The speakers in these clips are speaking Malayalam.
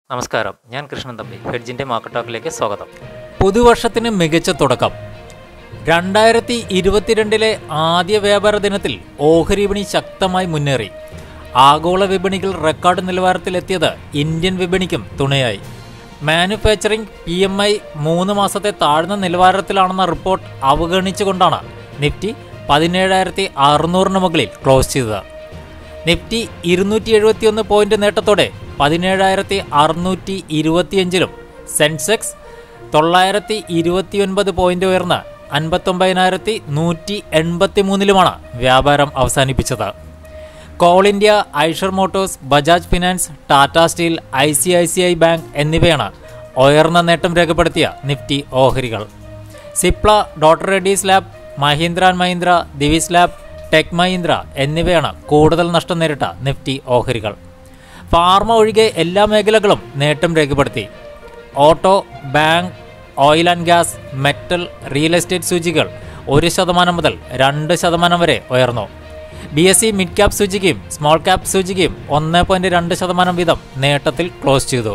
നമസ്കാരം ഞാൻ കൃഷ്ണൻ തമ്പി ഹെഡ്ജിൻ്റെ മാർക്കറ്റ് ടോക്കിലേക്ക് സ്വാഗതം പുതുവർഷത്തിന് മികച്ച തുടക്കം രണ്ടായിരത്തി ഇരുപത്തിരണ്ടിലെ ആദ്യ വ്യാപാര ദിനത്തിൽ ഓഹരി വിപണി ശക്തമായി മുന്നേറി ആഗോള വിപണികൾ റെക്കോർഡ് നിലവാരത്തിലെത്തിയത് ഇന്ത്യൻ വിപണിക്കും തുണയായി മാനുഫാക്ചറിംഗ് പി എം ഐ മൂന്ന് മാസത്തെ താഴ്ന്ന നിലവാരത്തിലാണെന്ന റിപ്പോർട്ട് അവഗണിച്ചുകൊണ്ടാണ് നിഫ്റ്റി പതിനേഴായിരത്തി അറുന്നൂറിന് മുകളിൽ ക്ലോസ് ചെയ്തത് നിഫ്റ്റി ഇരുന്നൂറ്റി എഴുപത്തിയൊന്ന് പോയിന്റ് നേട്ടത്തോടെ പതിനേഴായിരത്തി അറുന്നൂറ്റി ഇരുപത്തിയഞ്ചിലും സെൻസെക്സ് തൊള്ളായിരത്തി ഇരുപത്തിയൊൻപത് പോയിന്റ് ഉയർന്ന് അൻപത്തൊമ്പതിനായിരത്തി നൂറ്റി എൺപത്തി മൂന്നിലുമാണ് വ്യാപാരം അവസാനിപ്പിച്ചത് Coal India Eicher Motors Bajaj finance Tata steel I C I C I bank എന്നിവയാണ് ഉയർന്ന നേട്ടം രേഖപ്പെടുത്തിയ നിഫ്റ്റി ഓഹരികൾ Cipla doctor Reddy's lab Mahindra and Mahindra Divi's lab tech Mahindra എന്നിവയാണ് കൂടുതൽ നഷ്ടം നേരിട്ട നിഫ്റ്റി ഓഹരികൾ ഫാർമ ഒഴികെ എല്ലാ മേഖലകളും നേട്ടം രേഖപ്പെടുത്തി auto bank oil and gas metal real estate സൂചികൾ ഒരു ശതമാനം മുതൽ രണ്ട് ശതമാനം വരെ ഉയർന്നു B S E mid cap സൂചികയും സ്മോൾ ക്യാപ് സൂചികയും ഒന്ന് പോയിന്റ് രണ്ട് ശതമാനം വീതം നേട്ടത്തിൽ ക്ലോസ് ചെയ്തു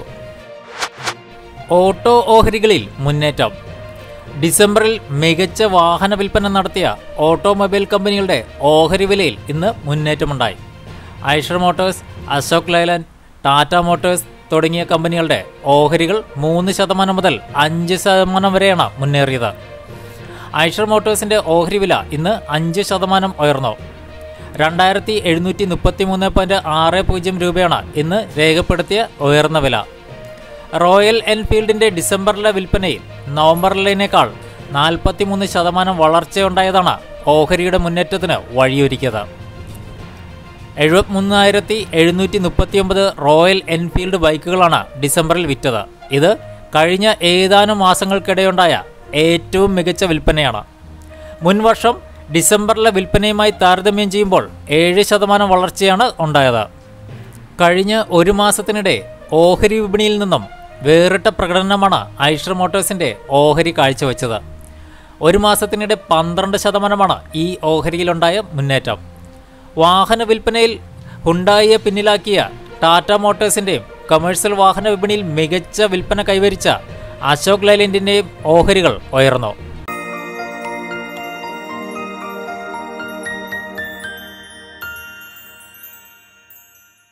ഓട്ടോ ഓഹരികളിൽ മുന്നേറ്റം ഡിസംബറിൽ മികച്ച വാഹന വിൽപ്പന നടത്തിയ ഓട്ടോമൊബൈൽ കമ്പനികളുടെ ഓഹരി വിലയിൽ ഇന്ന് മുന്നേറ്റമുണ്ടായി Eicher Motors Ashok Leyland Tata Motors തുടങ്ങിയ കമ്പനികളുടെ ഓഹരികൾ മൂന്ന് ശതമാനം മുതൽ അഞ്ച് ശതമാനം വരെയാണ് മുന്നേറിയത് ഐഷർ മോട്ടോഴ്സിന്റെ ഓഹരി വില ഇന്ന് അഞ്ച് ശതമാനം ഉയർന്നു രണ്ടായിരത്തി എഴുന്നൂറ്റി മുപ്പത്തി മൂന്ന് പോയിന്റ് ആറ് പൂജ്യം രൂപയാണ് ഇന്ന് രേഖപ്പെടുത്തിയ ഉയർന്ന വില റോയൽ എൻഫീൽഡിന്റെ ഡിസംബറിലെ വിൽപ്പനയിൽ നവംബറിലേനേക്കാൾ നാൽപ്പത്തിമൂന്ന് ശതമാനം വളർച്ചയുണ്ടായതാണ് ഓഹരിയുടെ മുന്നേറ്റത്തിന് വഴിയൊരുക്കിയത് എഴുപത്തിമൂന്നായിരത്തി എഴുന്നൂറ്റി മുപ്പത്തിയൊമ്പത് റോയൽ എൻഫീൽഡ് ബൈക്കുകളാണ് ഡിസംബറിൽ വിറ്റത് ഇത് കഴിഞ്ഞ ഏതാനും മാസങ്ങൾക്കിടെയുണ്ടായ ഏറ്റവും മികച്ച വിൽപ്പനയാണ് മുൻവർഷം ഡിസംബറിലെ വിൽപ്പനയുമായി താരതമ്യം ചെയ്യുമ്പോൾ ഏഴ് ശതമാനം വളർച്ചയാണ് ഉണ്ടായത് കഴിഞ്ഞ ഒരു മാസത്തിനിടെ ഓഹരി വിപണിയിൽ നിന്നും വേറിട്ട പ്രകടനമാണ് ഐഷർ മോട്ടോഴ്സിന്റെ ഓഹരി കാഴ്ചവെച്ചത് ഒരു മാസത്തിനിടെ പന്ത്രണ്ട് ശതമാനമാണ് ഈ ഓഹരിയിലുണ്ടായ മുന്നേറ്റം വാഹന വിൽപ്പനയിൽ ഹുണ്ടായിയെ പിന്നിലാക്കിയ ടാറ്റ മോട്ടോഴ്സിന്റെയും കമേഴ്സ്യൽ വാഹന വിപണിയിൽ മികച്ച വിൽപ്പന കൈവരിച്ച അശോക് ലൈലൻഡിന്റെയും ഓഹരികൾ ഉയർന്നു